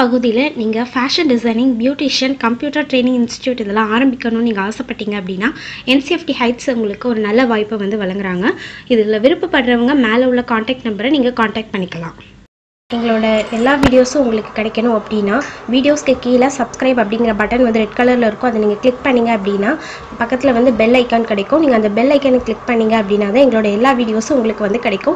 பகுதியில் நீங்கள் fashion designing beautician computer training institute இதெல்லாம் ஆரம்பிக்கணும்னு நீங்கள் ஆசைப்பட்டீங்க அப்படின்னா என்சிஎஃப்டி ஹைட்ஸ் உங்களுக்கு ஒரு நல்ல வாய்ப்பை வந்து வழங்குறாங்க இதில் விருப்பப்படுறவங்க மேலே உள்ள காண்டாக்ட் நம்பரை நீங்கள் காண்டாக்ட் பண்ணிக்கலாம் எங்களோட எல்லா வீடியோஸும் உங்களுக்கு கிடைக்கணும் அப்படின்னா வீடியோஸ்க்கு கீழே சப்ஸ்கிரைப் அப்படிங்கிற பட்டன் வந்து ரெட் கலரில் இருக்கும் அதை நீங்கள் கிளிக் பண்ணீங்க அப்படின்னா பக்கத்தில் வந்து பெல் ஐக்கான் கிடைக்கும் நீங்கள் அந்த பெல் ஐக்கானை கிளிக் பண்ணீங்க அப்படின்னா தான் எங்களோட எல்லா வீடியோஸும் உங்களுக்கு வந்து கிடைக்கும்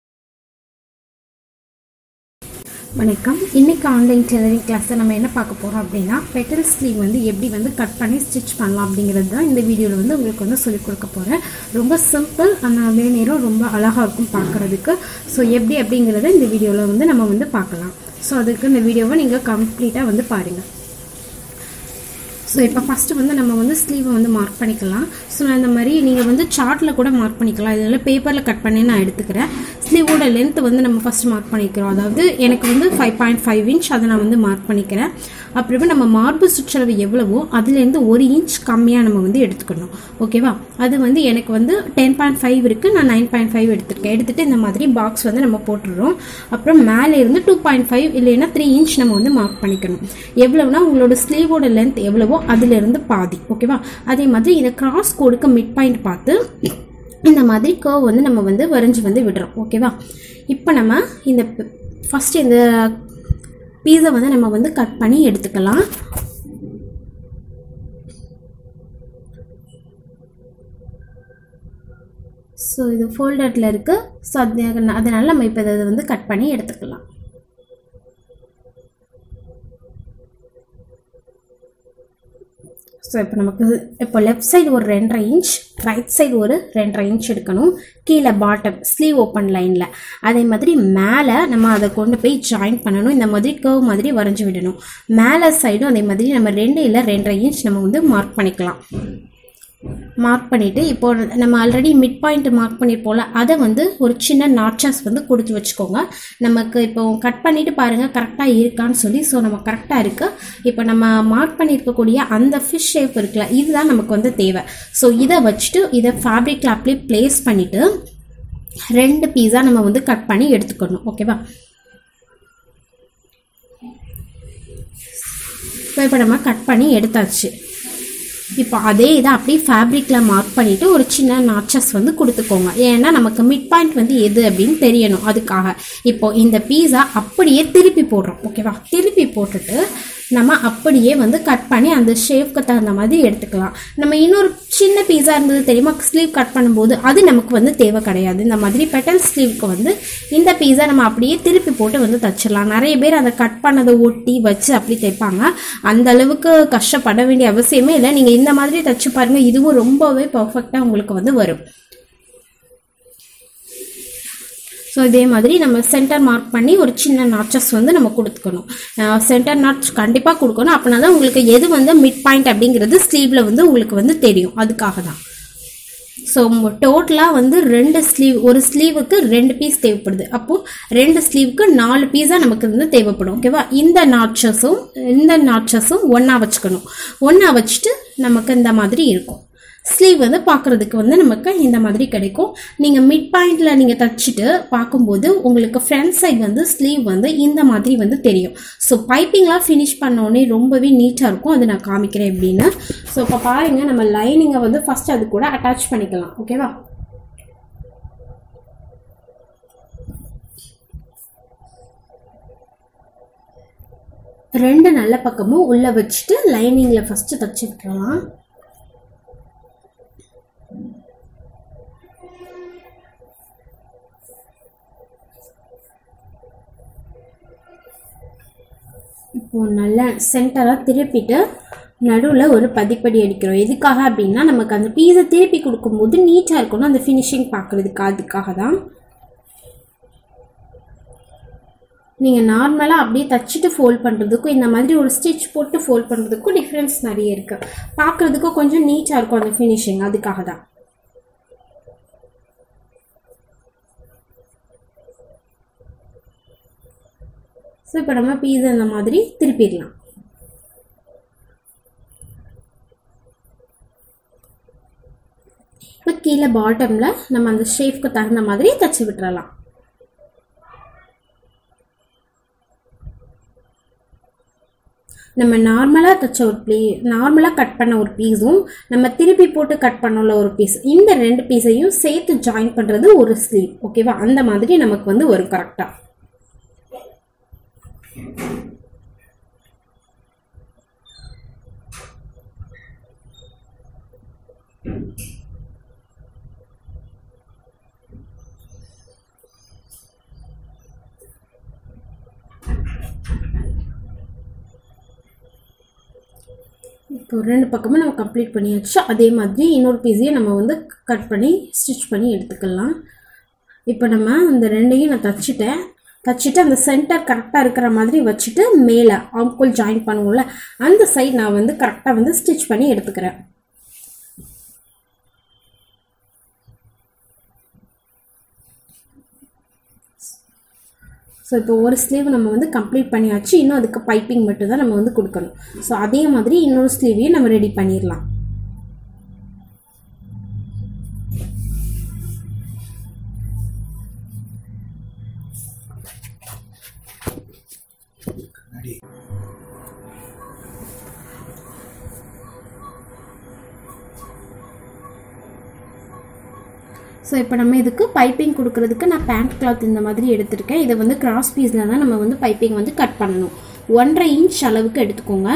வணக்கம் இன்னைக்கு ஆன்லைன் டெய்லரிங் கிளாஸில் நம்ம என்ன பார்க்க போகிறோம் அப்படின்னா பெட்டல் ஸ்லீவ் வந்து எப்படி வந்து கட் பண்ணி ஸ்டிச் பண்ணலாம் அப்படிங்கிறது தான் இந்த வீடியோவில் வந்து உங்களுக்கு வந்து சொல்லிக் கொடுக்க போகிறேன் ரொம்ப சிம்பிள் ஆனால் அதே நேரம் ரொம்ப அழகாக இருக்கும் பார்க்குறதுக்கு ஸோ எப்படி அப்படிங்கிறத இந்த வீடியோவில் வந்து நம்ம வந்து பார்க்கலாம் ஸோ அதுக்கு இந்த வீடியோவை நீங்கள் கம்ப்ளீட்டாக வந்து பாருங்கள் ஸோ இப்போ ஃபஸ்ட்டு வந்து நம்ம வந்து ஸ்லீவை வந்து மார்க் பண்ணிக்கலாம் ஸோ நான் இந்த மாதிரி நீங்கள் வந்து சார்ட்டில் கூட மார்க் பண்ணிக்கலாம் இதில் பேப்பரில் கட் பண்ணி நான் எடுத்துக்கிறேன் ஸ்லீவோட லென்த் வந்து நம்ம ஃபஸ்ட்டு மார்க் பண்ணிக்கிறோம் அதாவது எனக்கு வந்து ஃபைவ் பாயிண்ட் ஃபைவ் இன்ச் அதை நான் வந்து மார்க் பண்ணிக்கிறேன் அப்புறமா நம்ம மார்பு சுற்றளவு எவ்வளவோ அதுலேருந்து ஒரு இன்ச் கம்மியாக நம்ம வந்து எடுத்துக்கணும் ஓகேவா அது வந்து எனக்கு வந்து டென் பாயிண்ட் ஃபைவ் இருக்குது நான் நைன் பாயிண்ட் ஃபைவ் எடுத்துருக்கேன் எடுத்துகிட்டு இந்த மாதிரி பாக்ஸ் வந்து நம்ம போட்டுடுறோம் அப்புறம் மேலே இருந்து டூ பாயிண்ட் ஃபைவ் இல்லைன்னா த்ரீ இன்ச் நம்ம வந்து மார்க் பண்ணிக்கணும் எவ்வளவுனா உங்களோட ஸ்லீவோட லென்த் எவ்வளவோ அதுலேருந்து பாதி ஓகேவா அதே மாதிரி இந்த கிராஸ் கோடுக்கு மிட் பாயிண்ட் பார்த்து இந்த மாதிரி கர்வ் வந்து நம்ம வந்து வரைஞ்சி வந்து விடுறோம் ஓகேவா இப்போ நம்ம இந்த ஃபஸ்ட்டு இந்த பீஸை வந்து நம்ம வந்து கட் பண்ணி எடுத்துக்கலாம் ஸோ இது ஃபோல்டரில் இருக்குது ஸோ அது அதனால் நம்ம இப்போ இதை வந்து கட் பண்ணி எடுத்துக்கலாம் ஸோ இப்போ நமக்கு இப்போ லெஃப்ட் சைடு ஒரு ரெண்டரை இன்ச் ரைட் சைடு ஒரு ரெண்டரை இன்ச் எடுக்கணும் கீழே பாட்டம் ஸ்லீவ் ஓப்பன் லைனில் அதே மாதிரி மேலே நம்ம அதை கொண்டு போய் ஜாயின் பண்ணணும் இந்த மாதிரி கர்வ் மாதிரி வரைஞ்சி விடணும் மேலே சைடும் அதே மாதிரி நம்ம ரெண்டு இல்லை ரெண்டரை இன்ச் நம்ம வந்து மார்க் பண்ணிக்கலாம் மார்க் பண்ணிவிட்டு இப்போ நம்ம ஆல்ரெடி மிட் பாயிண்ட் மார்க் பண்ணியிருப்போம்ல அதை வந்து ஒரு சின்ன நாட்சஸ் வந்து கொடுத்து வச்சுக்கோங்க நமக்கு இப்போ கட் பண்ணிவிட்டு பாருங்கள் கரெக்டாக இருக்கான்னு சொல்லி ஸோ நம்ம கரெக்டாக இருக்குது இப்போ நம்ம மார்க் பண்ணியிருக்கக்கூடிய அந்த ஃபிஷ் ஷேப் இருக்குல்ல இதுதான் நமக்கு வந்து தேவை ஸோ இதை வச்சுட்டு இதை ஃபேப்ரிக்கில் அப்படியே ப்ளேஸ் பண்ணிவிட்டு ரெண்டு பீஸாக நம்ம வந்து கட் பண்ணி எடுத்துக்கணும் ஓகேவா இப்போ இப்போ நம்ம கட் பண்ணி எடுத்தாச்சு இப்போ அதே இதை அப்படியே ஃபேப்ரிக்கில் மார்க் பண்ணிவிட்டு ஒரு சின்ன நாச்சஸ் வந்து கொடுத்துக்கோங்க ஏன்னா நமக்கு மிட் பாயிண்ட் வந்து எது அப்படின்னு தெரியணும் அதுக்காக இப்போ இந்த பீஸா அப்படியே திருப்பி போடுறோம் ஓகேவா திருப்பி போட்டுட்டு நம்ம அப்படியே வந்து கட் பண்ணி அந்த ஷேப்க்கு தகுந்த மாதிரி எடுத்துக்கலாம் நம்ம இன்னொரு சின்ன பீஸா இருந்தது தெரியுமா ஸ்லீவ் கட் பண்ணும்போது அது நமக்கு வந்து தேவை கிடையாது இந்த மாதிரி பெட்டல் ஸ்லீவ்க்கு வந்து இந்த பீஸா நம்ம அப்படியே திருப்பி போட்டு வந்து தச்சிடலாம் நிறைய பேர் அதை கட் பண்ணதை ஒட்டி வச்சு அப்படி தைப்பாங்க அந்த அளவுக்கு கஷ்டப்பட வேண்டிய அவசியமே இல்லை நீங்கள் இந்த மாதிரி தச்சு பாருங்க இதுவும் ரொம்பவே பர்ஃபெக்டாக உங்களுக்கு வந்து வரும் ஸோ இதே மாதிரி நம்ம சென்டர் மார்க் பண்ணி ஒரு சின்ன நாச்சஸ் வந்து நம்ம கொடுத்துக்கணும் சென்டர் நாட்ச் கண்டிப்பாக கொடுக்கணும் அப்படின்னா தான் உங்களுக்கு எது வந்து மிட் பாயிண்ட் அப்படிங்கிறது ஸ்லீவில் வந்து உங்களுக்கு வந்து தெரியும் அதுக்காக தான் ஸோ டோட்டலாக வந்து ரெண்டு ஸ்லீவ் ஒரு ஸ்லீவுக்கு ரெண்டு பீஸ் தேவைப்படுது அப்போது ரெண்டு ஸ்லீவுக்கு நாலு பீஸாக நமக்கு வந்து தேவைப்படும் ஓகேவா இந்த நாட்சஸும் இந்த நாட்சஸும் ஒன்றா வச்சுக்கணும் ஒன்றா வச்சுட்டு நமக்கு இந்த மாதிரி இருக்கும் ஸ்லீவ் வந்து பார்க்குறதுக்கு வந்து நமக்கு இந்த மாதிரி கிடைக்கும் நீங்கள் மிட் பாயிண்டில் நீங்கள் தச்சுட்டு பார்க்கும்போது உங்களுக்கு ஃப்ரண்ட் சைடு வந்து ஸ்லீவ் வந்து இந்த மாதிரி வந்து தெரியும் ஸோ பைப்பிங்லாம் ஃபினிஷ் பண்ணோடனே ரொம்பவே நீட்டாக இருக்கும் அது நான் காமிக்கிறேன் எப்படின்னு ஸோ இப்போ பாருங்கள் நம்ம லைனிங்கை வந்து ஃபஸ்ட் அது கூட அட்டாச் பண்ணிக்கலாம் ஓகேவா ரெண்டு நல்ல பக்கமும் உள்ளே வச்சுட்டு லைனிங்கில் ஃபஸ்ட்டு தச்சு விட்டுறலாம் இப்போ நல்லா சென்டராக திருப்பிட்டு நடுவில் ஒரு பதிப்படி அடிக்கிறோம் எதுக்காக அப்படின்னா நமக்கு அந்த பீஸை திருப்பி கொடுக்கும்போது நீட்டாக இருக்கணும் அந்த ஃபினிஷிங் பார்க்குறதுக்கு அதுக்காக தான் நீங்கள் நார்மலாக அப்படியே தச்சுட்டு ஃபோல்ட் பண்ணுறதுக்கும் இந்த மாதிரி ஒரு ஸ்டிச் போட்டு ஃபோல்ட் பண்ணுறதுக்கும் டிஃப்ரென்ஸ் நிறைய இருக்குது பார்க்குறதுக்கும் கொஞ்சம் நீட்டாக இருக்கும் அந்த ஃபினிஷிங் அதுக்காக தான் ஸோ இப்போ நம்ம பீஸா இந்த மாதிரி திருப்பிடலாம் இப்போ கீழே பாட்டமில் நம்ம அந்த ஷேப்க்கு தகுந்த மாதிரி தச்சு விட்டுறலாம் நம்ம நார்மலாக தைச்ச ஒரு ப்ளீ நார்மலாக கட் பண்ண ஒரு பீஸும் நம்ம திருப்பி போட்டு கட் பண்ணல ஒரு பீஸ் இந்த ரெண்டு பீஸையும் சேர்த்து ஜாயின் பண்ணுறது ஒரு ஸ்லீவ் ஓகேவா அந்த மாதிரி நமக்கு வந்து வரும் கரெக்டாக இப்போ ரெண்டு பக்கமும் நம்ம கம்ப்ளீட் பண்ணியாச்சு அதே மாதிரி இன்னொரு பீஸையும் நம்ம வந்து கட் பண்ணி ஸ்டிச் பண்ணி எடுத்துக்கலாம் இப்போ நம்ம அந்த ரெண்டையும் நான் தச்சுட்டேன் தச்சுட்டு அந்த சென்டர் கரெக்டாக இருக்கிற மாதிரி வச்சுட்டு மேலே ஆம்கோல் ஜாயின் பண்ணுவோம்ல அந்த சைடு நான் வந்து கரெக்டாக வந்து ஸ்டிச் பண்ணி எடுத்துக்கிறேன் ஸோ இப்போ ஒரு ஸ்லீவ் நம்ம வந்து கம்ப்ளீட் பண்ணியாச்சு இன்னும் அதுக்கு பைப்பிங் மட்டும் தான் நம்ம வந்து கொடுக்கணும் ஸோ அதே மாதிரி இன்னொரு ஸ்லீவையும் நம்ம ரெடி பண்ணிடலாம் ஸோ இப்போ நம்ம இதுக்கு பைப்பிங் கொடுக்கறதுக்கு நான் பேண்ட் கிளாத் இந்த மாதிரி எடுத்திருக்கேன் இதை வந்து கிராஸ் பீஸில் தான் நம்ம வந்து பைப்பிங் வந்து கட் பண்ணணும் ஒன்றரை இன்ச் அளவுக்கு எடுத்துக்கோங்க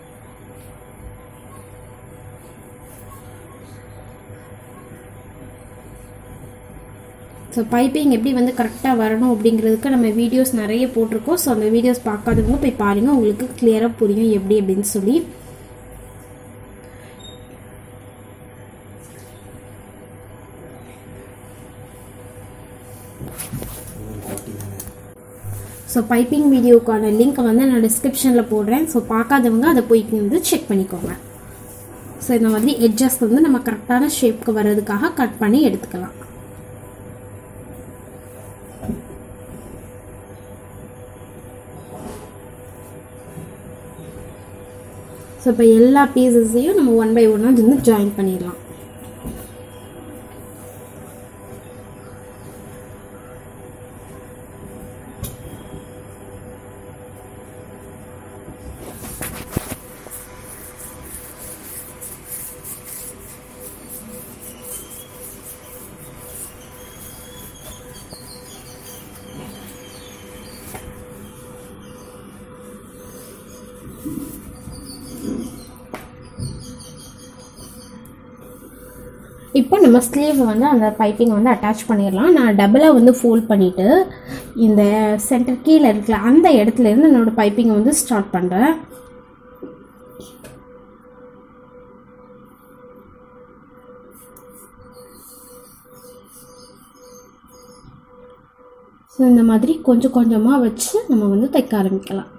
ஸோ பைப்பிங் எப்படி வந்து கரெக்டாக வரணும் அப்படிங்கிறதுக்கு நம்ம வீடியோஸ் நிறைய போட்டிருக்கோம் ஸோ அந்த வீடியோஸ் பார்க்காதவங்க போய் பாருங்கள் உங்களுக்கு கிளியராக புரியும் எப்படி அப்படின்னு சொல்லி ஸோ பைப்பிங் வீடியோக்கான லிங்க் வந்து நான் டிஸ்கிரிப்ஷனில் போடுறேன் ஸோ பார்க்காதவங்க அதை போய் வந்து செக் பண்ணிக்கோங்க ஸோ இந்த மாதிரி எட்ஜஸ் வந்து நம்ம கரெக்டான ஷேப்க்கு வர்றதுக்காக கட் பண்ணி எடுத்துக்கலாம் ஸோ இப்போ எல்லா பீசஸையும் நம்ம ஒன் பை ஒன்னாக வந்து ஜாயின் பண்ணிடலாம் இப்போ நம்ம ஸ்லீவ் வந்து அந்த பைப்பிங் வந்து அட்டாச் பண்ணிடலாம் நான் டபுளாக வந்து ஃபோல்ட் பண்ணிவிட்டு இந்த சென்டர் கீழே இருக்கல அந்த இடத்துல இருந்து என்னோடய பைப்பிங்கை வந்து ஸ்டார்ட் பண்ணுறேன் ஸோ இந்த மாதிரி கொஞ்சம் கொஞ்சமாக வச்சு நம்ம வந்து தைக்க ஆரம்பிக்கலாம்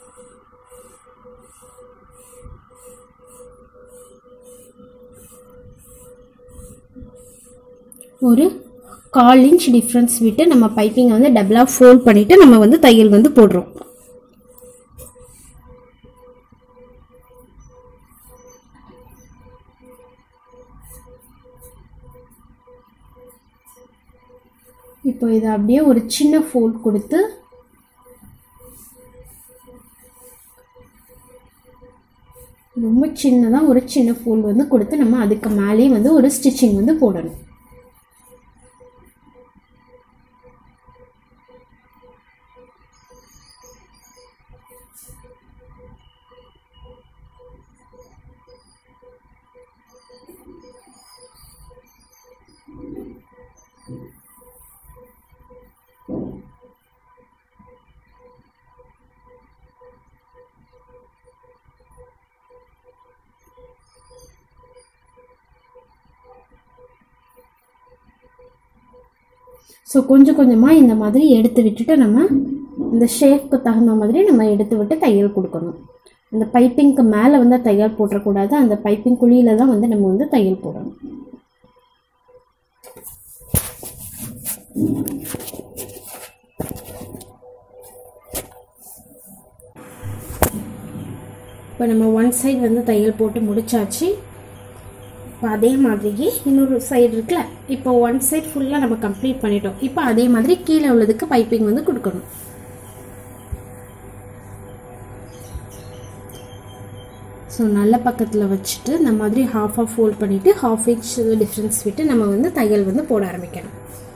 ஒரு கால் இன்ச் டிஃப்ரென்ஸ் விட்டு நம்ம பைப்பிங்கை வந்து டபுளாக ஃபோல்ட் பண்ணிவிட்டு நம்ம வந்து தையல் வந்து போடுறோம் இப்போ இதை அப்படியே ஒரு சின்ன ஃபோல்ட் கொடுத்து ரொம்ப சின்னதாக ஒரு சின்ன ஃபோல்ட் வந்து கொடுத்து நம்ம அதுக்கு மேலேயே வந்து ஒரு ஸ்டிச்சிங் வந்து போடணும் ஸோ கொஞ்சம் கொஞ்சமாக இந்த மாதிரி எடுத்து விட்டுட்டு நம்ம இந்த ஷேப்க்கு தகுந்த மாதிரி நம்ம எடுத்து விட்டு தையல் கொடுக்கணும் அந்த பைப்பிங்க்கு மேலே வந்து தையல் போட்டுறக்கூடாது அந்த பைப்பிங் குழியில தான் வந்து நம்ம வந்து தையல் போடணும் இப்போ நம்ம ஒன் சைடு வந்து தையல் போட்டு முடிச்சாச்சு இப்போ அதே மாதிரியே இன்னொரு சைடு இருக்குல்ல இப்போ ஒன் சைடு ஃபுல்லாக நம்ம கம்ப்ளீட் பண்ணிட்டோம் இப்போ அதே மாதிரி கீழே உள்ளதுக்கு பைப்பிங் வந்து கொடுக்கணும் ஸோ நல்ல பக்கத்தில் வச்சுட்டு இந்த மாதிரி ஹாஃப் ஆஃப் ஃபோல்ட் பண்ணிவிட்டு ஹாஃப் இன்ச் டிஃப்ரென்ஸ் விட்டு நம்ம வந்து தையல் வந்து போட ஆரம்பிக்கணும்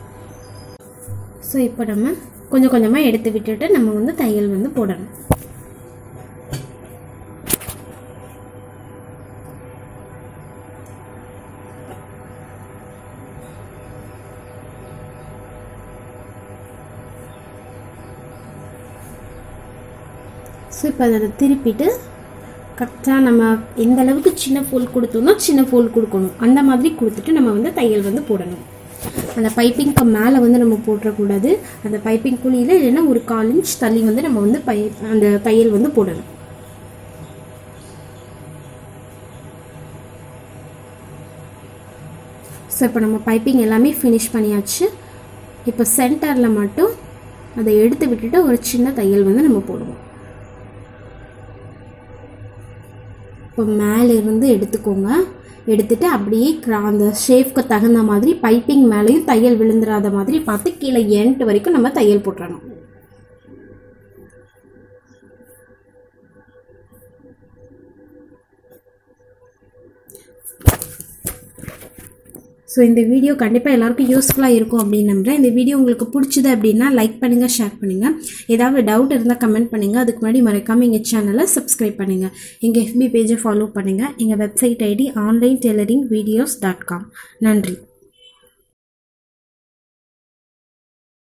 ஸோ இப்போ நம்ம கொஞ்சம் கொஞ்சமாக எடுத்து விட்டுட்டு நம்ம வந்து தையல் வந்து போடணும் ஸோ இப்போ அதை திருப்பிட்டு கரெக்டாக நம்ம எந்த அளவுக்கு சின்ன ஃபோல் கொடுத்தோம்னா சின்ன ஃபோல் கொடுக்கணும் அந்த மாதிரி கொடுத்துட்டு நம்ம வந்து தையல் வந்து போடணும் அந்த பைப்பிங்க்கு மேலே வந்து நம்ம போட்டுறக்கூடாது அந்த பைப்பிங் குழியில் இல்லைன்னா ஒரு கால் இன்ச் தள்ளி வந்து நம்ம வந்து பை அந்த தையல் வந்து போடணும் ஸோ இப்போ நம்ம பைப்பிங் எல்லாமே ஃபினிஷ் பண்ணியாச்சு இப்போ சென்டரில் மட்டும் அதை எடுத்து விட்டுட்டு ஒரு சின்ன தையல் வந்து நம்ம போடுவோம் இப்போ மேலே இருந்து எடுத்துக்கோங்க எடுத்துட்டு அப்படியே கிரா- அந்த ஷேப்க்கு தகுந்த மாதிரி பைப்பிங் மேலேயும் தையல் விழுந்துடாத மாதிரி பார்த்து கீழே எண்ட் வரைக்கும் நம்ம தையல் போட்டுறணும் ஸோ இந்த வீடியோ கண்டிப்பாக எல்லாருக்கும் யூஸ்ஃபுல்லாக இருக்கும் அப்படின்னு நம்புறேன் இந்த வீடியோ உங்களுக்கு பிடிச்சது அப்படின்னா லைக் பண்ணுங்கள் ஷேர் பண்ணுங்கள் ஏதாவது டவுட் இருந்தால் கமெண்ட் பண்ணுங்கள் அதுக்கு முன்னாடி மறக்காமல் எங்கள் சேனலை சப்ஸ்கிரைப் பண்ணுங்கள் எங்கள் எஃபி பேஜை ஃபாலோ பண்ணுங்கள் எங்கள் website ID online tailoring videos dot com நன்றி